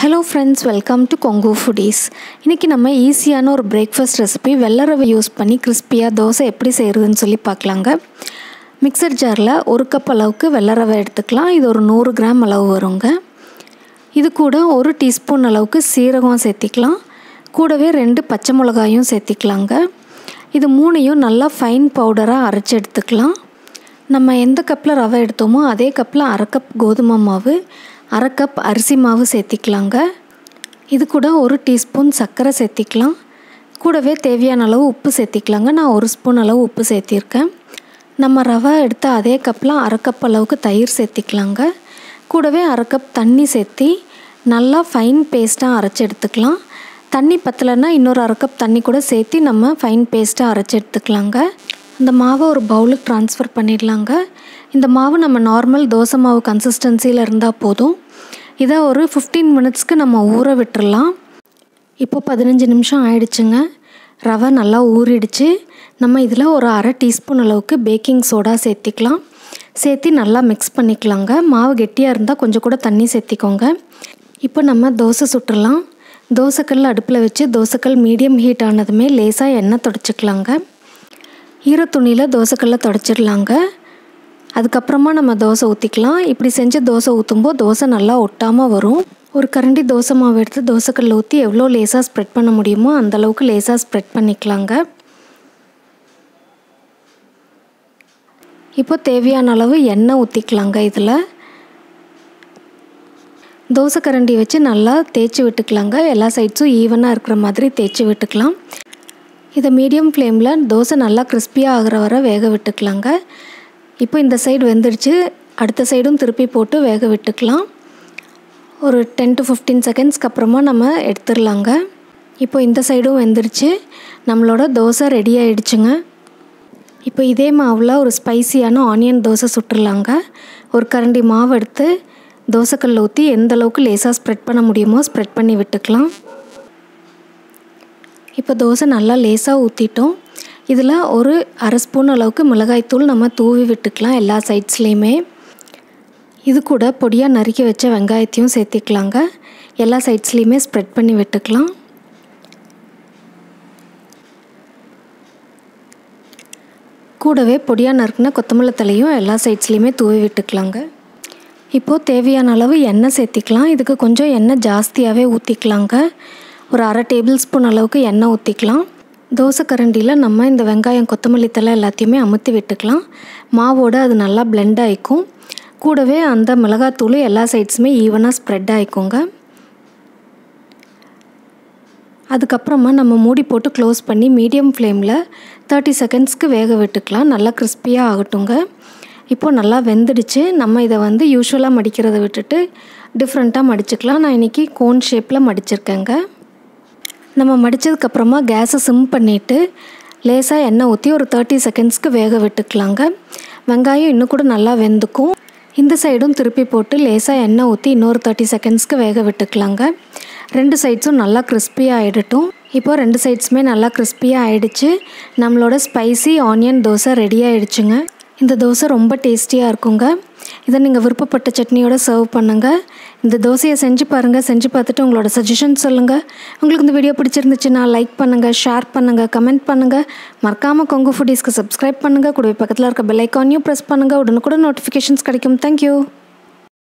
hello friends welcome to Kongu foodies இன்றைக்கி நம்ம ஈஸியான ஒரு பிரேக்ஃபாஸ்ட் ரெசிபி வெள்ளை ரவை யூஸ் பண்ணி கிறிஸ்பியாக தோசை எப்படி செய்கிறதுன்னு சொல்லி பார்க்கலாங்க மிக்சர் ஜாரில் ஒரு கப் அளவுக்கு வெள்ளை ரவை எடுத்துக்கலாம் இது ஒரு நூறு கிராம் அளவு வருங்க இது கூட ஒரு டீஸ்பூன் அளவுக்கு சீரகம் சேர்த்திக்கலாம் கூடவே ரெண்டு பச்சை மிளகாயும் சேர்த்திக்கலாங்க இது மூணையும் நல்லா ஃபைன் பவுடராக அரைச்சி எடுத்துக்கலாம் நம்ம எந்த கப்பில் ரவை எடுத்தோமோ அதே கப்பில் அரை கப் கோதுமை மாவு அரை கப் அரிசி மாவு சேர்த்திக்கலாங்க இது கூட ஒரு டீஸ்பூன் சர்க்கரை சேர்த்திக்கலாம் கூடவே தேவையான அளவு உப்பு சேர்த்திக்கலாங்க நான் ஒரு ஸ்பூன் அளவு உப்பு சேர்த்திருக்கேன் நம்ம ரவை எடுத்த அதே கப்பில் அரை கப் அளவுக்கு தயிர் சேர்த்திக்கலாங்க கூடவே அரை கப் தண்ணி சேர்த்தி நல்லா ஃபைன் பேஸ்ட்டாக அரைச்சி எடுத்துக்கலாம் தண்ணி பத்தலைன்னா இன்னொரு அரை கப் தண்ணி கூட சேர்த்தி நம்ம ஃபைன் பேஸ்ட்டாக அரைச்சி எடுத்துக்கலாங்க இந்த மாவை ஒரு பவுலுக்கு ட்ரான்ஸ்ஃபர் பண்ணிடலாங்க இந்த மாவு நம்ம நார்மல் தோசை மாவு கன்சிஸ்டன்சியில் இருந்தால் போதும் இதை ஒரு ஃபிஃப்டீன் மினிட்ஸ்க்கு நம்ம ஊற விட்டுறலாம் இப்போ பதினஞ்சு நிமிஷம் ஆயிடுச்சுங்க ரவை நல்லா ஊறிடுச்சு நம்ம இதில் ஒரு அரை டீஸ்பூன் அளவுக்கு பேக்கிங் சோடா சேர்த்திக்கலாம் சேர்த்தி நல்லா மிக்ஸ் பண்ணிக்கலாங்க மாவு கெட்டியாக இருந்தால் கொஞ்சம் கூட தண்ணி சேர்த்திக்கோங்க இப்போ நம்ம தோசை சுட்டுடலாம் தோசைக்கல் அடுப்பில் வச்சு தோசைக்கல் மீடியம் ஹீட் ஆனதுமே லேசாக எண்ணெய் தொடச்சிக்கலாங்க ஈரத்துணியில் தோசைக்கல்ல தொடச்சிடலாங்க அதுக்கப்புறமா நம்ம தோசை ஊற்றிக்கலாம் இப்படி செஞ்சு தோசை ஊற்றும்போது தோசை நல்லா ஒட்டாமல் வரும் ஒரு கரண்டி தோசை மாவு எடுத்து தோசைக்கல்ல ஊற்றி எவ்வளோ லேசாக ஸ்ப்ரெட் பண்ண முடியுமோ அந்தளவுக்கு லேசாக ஸ்ப்ரெட் பண்ணிக்கலாங்க இப்போ தேவையான அளவு எண்ணெய் ஊற்றிக்கலாங்க இதில் தோசை கரண்டி வச்சு நல்லா தேய்ச்சி விட்டுக்கலாங்க எல்லா சைட்ஸும் ஈவனாக இருக்கிற மாதிரி தேய்ச்சி விட்டுக்கலாம் இதை மீடியம் ஃப்ளேமில் தோசை நல்லா கிறிஸ்பியாக ஆகிற வரை வேக விட்டுக்கலாங்க இப்போ இந்த சைடு வெந்துடுச்சு அடுத்த சைடும் திருப்பி போட்டு வேக விட்டுக்கலாம் ஒரு டென் டு ஃபிஃப்டீன் செகண்ட்ஸ்க்கு அப்புறமா நம்ம எடுத்துடலாங்க இப்போ இந்த சைடும் வெந்துடுச்சு நம்மளோட தோசை ரெடி ஆகிடுச்சுங்க இப்போ இதே மாவில் ஒரு ஸ்பைசியான ஆனியன் தோசை சுட்டுடலாங்க ஒரு கரண்டி மாவு எடுத்து தோசைக்கல்ல ஊற்றி எந்த அளவுக்கு லேசாக ஸ்ப்ரெட் பண்ண முடியுமோ ஸ்ப்ரெட் பண்ணி விட்டுக்கலாம் இப்போ தோசை நல்லா லேசாக ஊற்றிட்டோம் இதில் ஒரு அரை ஸ்பூன் அளவுக்கு மிளகாய்த்தூள் நம்ம தூவி விட்டுக்கலாம் எல்லா சைட்ஸ்லேயுமே இது கூட பொடியாக நறுக்கி வச்ச வெங்காயத்தையும் சேர்த்திக்கலாங்க எல்லா சைட்ஸ்லேயுமே ஸ்ப்ரெட் பண்ணி விட்டுக்கலாம் கூடவே பொடியாக நறுக்குன கொத்தமல்லி தலையும் எல்லா சைட்ஸ்லேயுமே தூவி விட்டுக்கலாங்க இப்போது தேவையான அளவு எண்ணெய் சேர்த்திக்கலாம் இதுக்கு கொஞ்சம் எண்ணெய் ஜாஸ்தியாகவே ஊற்றிக்கலாங்க ஒரு அரை டேபிள் ஸ்பூன் அளவுக்கு எண்ணெய் ஊற்றிக்கலாம் தோசை கரண்டியில் நம்ம இந்த வெங்காயம் கொத்தமல்லி தலை எல்லாத்தையுமே அமுத்தி விட்டுக்கலாம் மாவோடு அது நல்லா பிளெண்ட் ஆகிக்கும் கூடவே அந்த மிளகாத்தூள் எல்லா சைட்ஸுமே ஈவனாக ஸ்ப்ரெட் ஆகிக்குங்க அதுக்கப்புறமா நம்ம மூடி போட்டு க்ளோஸ் பண்ணி மீடியம் ஃப்ளேமில் தேர்ட்டி செகண்ட்ஸ்க்கு வேக விட்டுக்கலாம் நல்லா கிறிஸ்பியாக ஆகட்டுங்க இப்போது நல்லா வெந்துடுச்சு நம்ம இதை வந்து யூஸ்வலாக மடிக்கிறத விட்டுட்டு டிஃப்ரெண்ட்டாக மடிச்சுக்கலாம் நான் இன்றைக்கி கோன் ஷேப்பில் மடிச்சிருக்கேங்க நம்ம மடித்ததுக்கப்புறமா கேஸை சிம் பண்ணிவிட்டு லேசாக எண்ணெய் ஊற்றி ஒரு தேர்ட்டி செகண்ட்ஸ்க்கு வேக விட்டுக்கலாங்க வெங்காயம் இன்னும் கூட நல்லா வெந்துக்கும் இந்த சைடும் திருப்பி போட்டு லேசாக எண்ணெய் ஊற்றி இன்னொரு தேர்ட்டி செகண்ட்ஸ்க்கு வேக விட்டுக்கலாங்க ரெண்டு சைட்ஸும் நல்லா கிறிஸ்பியாக ஆகிடட்டும் இப்போது ரெண்டு சைட்ஸுமே நல்லா கிறிஸ்பியாக ஆகிடுச்சு நம்மளோட ஸ்பைசி ஆனியன் தோசை ரெடி ஆகிடுச்சுங்க இந்த தோசை ரொம்ப டேஸ்டியாக இருக்குங்க இதை நீங்கள் விருப்பப்பட்ட சட்னியோட சர்வ் பண்ணுங்கள் இந்த தோசையை செஞ்சு பாருங்கள் செஞ்சு பார்த்துட்டு உங்களோட சஜஷன் சொல்லுங்கள் உங்களுக்கு இந்த வீடியோ பிடிச்சிருந்துச்சுன்னா லைக் பண்ணுங்கள் ஷேர் பண்ணுங்கள் கமெண்ட் பண்ணுங்கள் மறக்காமல் கொங்கு ஃபுட்டீஸ்க்கு சப்ஸ்கிரைப் பண்ணுங்கள் கூடவே பக்கத்தில் இருக்க பெல் ஐக்கானையும் ப்ரெஸ் பண்ணுங்கள் உடனுக்குடன் நோட்டிஃபிகேஷன்ஸ் கிடைக்கும் தேங்க்யூ